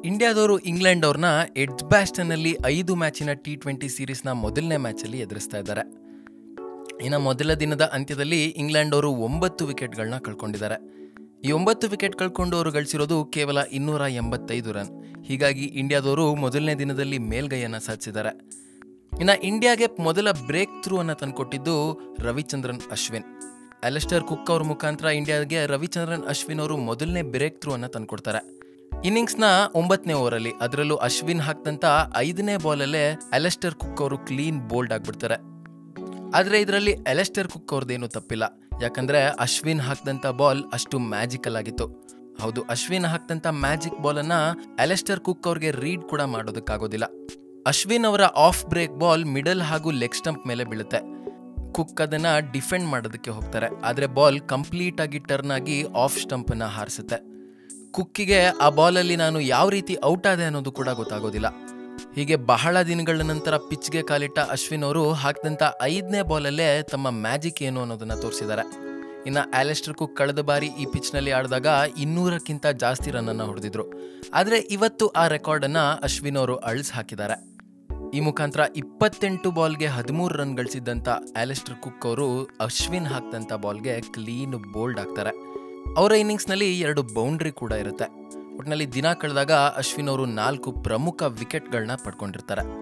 ಇಂಡಿಯಾದವರು ಇಂಗ್ಲೆಂಡ್ ಅವ್ರನ್ನ ಎಡ್ಜ್ ಬ್ಯಾಸ್ಟನ್ನಲ್ಲಿ ಐದು ಮ್ಯಾಚಿನ ಟಿ ಟ್ವೆಂಟಿ ಸೀರೀಸ್ನ ಮೊದಲನೇ ಮ್ಯಾಚಲ್ಲಿ ಎದುರಿಸ್ತಾ ಇದ್ದಾರೆ ಇನ್ನು ಮೊದಲ ದಿನದ ಅಂತ್ಯದಲ್ಲಿ ಇಂಗ್ಲೆಂಡ್ ಅವರು ಒಂಬತ್ತು ವಿಕೆಟ್ಗಳನ್ನ ಕಳ್ಕೊಂಡಿದ್ದಾರೆ ಈ ಒಂಬತ್ತು ವಿಕೆಟ್ ಕಳ್ಕೊಂಡು ಅವರು ಗಳಿಸಿರೋದು ಕೇವಲ ಇನ್ನೂರ ಎಂಬತ್ತೈದು ರನ್ ಹೀಗಾಗಿ ಇಂಡಿಯಾದವರು ಮೊದಲನೇ ದಿನದಲ್ಲಿ ಮೇಲ್ಗೈಯನ್ನು ಸಾಧಿಸಿದ್ದಾರೆ ಇನ್ನು ಇಂಡಿಯಾಗೆ ಮೊದಲ ಬ್ರೇಕ್ ಥ್ರೂ ಅನ್ನು ತಂದುಕೊಟ್ಟಿದ್ದು ರವಿಚಂದ್ರನ್ ಅಶ್ವಿನ್ ಅಲೆಸ್ಟರ್ ಕುಕ್ ಅವ್ರ ಮುಖಾಂತರ ಇಂಡಿಯಾಗೆ ರವಿಚಂದ್ರನ್ ಅಶ್ವಿನ್ ಅವರು ಮೊದಲನೇ ಬ್ರೇಕ್ ಥ್ರೂ ಅನ್ನು ತಂದುಕೊಡ್ತಾರೆ ಇನ್ನಿಂಗ್ಸ್ನ ಒಂಬತ್ತನೇ ಓವರಲ್ಲಿ ಅದರಲ್ಲೂ ಅಶ್ವಿನ್ ಹಾಕ್ದಂತ ಐದನೇ ಬಾಲಲ್ಲೇ ಅಲೆಸ್ಟರ್ ಕುಕ್ ಅವರು ಕ್ಲೀನ್ ಬೋಲ್ಡ್ ಆಗ್ಬಿಡ್ತಾರೆ ಆದರೆ ಇದರಲ್ಲಿ ಅಲೆಸ್ಟರ್ ಕುಕ್ ಅವ್ರದ್ದೇನು ತಪ್ಪಿಲ್ಲ ಯಾಕಂದ್ರೆ ಅಶ್ವಿನ್ ಹಾಕ್ದಂತ ಬಾಲ್ ಅಷ್ಟು ಮ್ಯಾಜಿಕಲ್ ಆಗಿತ್ತು ಹೌದು ಅಶ್ವಿನ್ ಹಾಕ್ದಂತ ಮ್ಯಾಜಿಕ್ ಬಾಲನ್ನ ಅಲೆಸ್ಟರ್ ಕುಕ್ ಅವ್ರಿಗೆ ರೀಡ್ ಕೂಡ ಮಾಡೋದಕ್ಕಾಗೋದಿಲ್ಲ ಅಶ್ವಿನ್ ಅವರ ಆಫ್ ಬ್ರೇಕ್ ಬಾಲ್ ಮಿಡಲ್ ಹಾಗೂ ಲೆಗ್ ಸ್ಟಂಪ್ ಮೇಲೆ ಬೀಳುತ್ತೆ ಕುಕ್ ಅದನ್ನ ಡಿಫೆಂಡ್ ಮಾಡೋದಕ್ಕೆ ಹೋಗ್ತಾರೆ ಆದರೆ ಬಾಲ್ ಕಂಪ್ಲೀಟ್ ಆಗಿ ಟರ್ನ್ ಆಗಿ ಆಫ್ ಸ್ಟಂಪ್ ಅನ್ನ ಹಾರಿಸುತ್ತೆ ಕುಕ್ಕಿಗೆ ಆ ಬಾಲಲ್ಲಿ ನಾನು ಯಾವ ರೀತಿ ಔಟ್ ಆದೆ ಅನ್ನೋದು ಕೂಡ ಗೊತ್ತಾಗೋದಿಲ್ಲ ಹೀಗೆ ಬಹಳ ದಿನಗಳ ನಂತರ ಪಿಚ್ಗೆ ಕಾಲಿಟ್ಟ ಅಶ್ವಿನ್ ಅವರು ಹಾಕಿದಂಥ ಐದನೇ ಬಾಲಲ್ಲೇ ತಮ್ಮ ಮ್ಯಾಜಿಕ್ ಏನು ಅನ್ನೋದನ್ನ ತೋರಿಸಿದ್ದಾರೆ ಇನ್ನು ಆಲೆಸ್ಟರ್ ಕುಕ್ ಕಳೆದ ಬಾರಿ ಈ ಪಿಚ್ನಲ್ಲಿ ಆಡಿದಾಗ ಇನ್ನೂರಕ್ಕಿಂತ ಜಾಸ್ತಿ ರನ್ನನ್ನು ಹೊಡೆದಿದ್ರು ಆದರೆ ಇವತ್ತು ಆ ರೆಕಾರ್ಡನ್ನು ಅಶ್ವಿನ್ ಅವರು ಅಳಿಸ್ ಹಾಕಿದ್ದಾರೆ ಈ ಮುಖಾಂತರ ಇಪ್ಪತ್ತೆಂಟು ಬಾಲ್ಗೆ ಹದಿಮೂರು ರನ್ ಗಳಿಸಿದ್ದಂಥ ಆಲೆಸ್ಟರ್ ಕುಕ್ ಅವರು ಅಶ್ವಿನ್ ಹಾಕ್ದಂಥ ಬಾಲ್ಗೆ ಕ್ಲೀನ್ ಬೋಲ್ಡ್ ಆಗ್ತಾರೆ ಅವರ ಇನ್ನಿಂಗ್ಸ್ನಲ್ಲಿ ಎರಡು ಬೌಂಡ್ರಿ ಕೂಡ ಇರುತ್ತೆ ಒಟ್ಟಿನಲ್ಲಿ ದಿನ ಕಳೆದಾಗ ಅಶ್ವಿನ್ ಅವರು ನಾಲ್ಕು ಪ್ರಮುಖ ವಿಕೆಟ್ಗಳನ್ನ ಪಡ್ಕೊಂಡಿರ್ತಾರೆ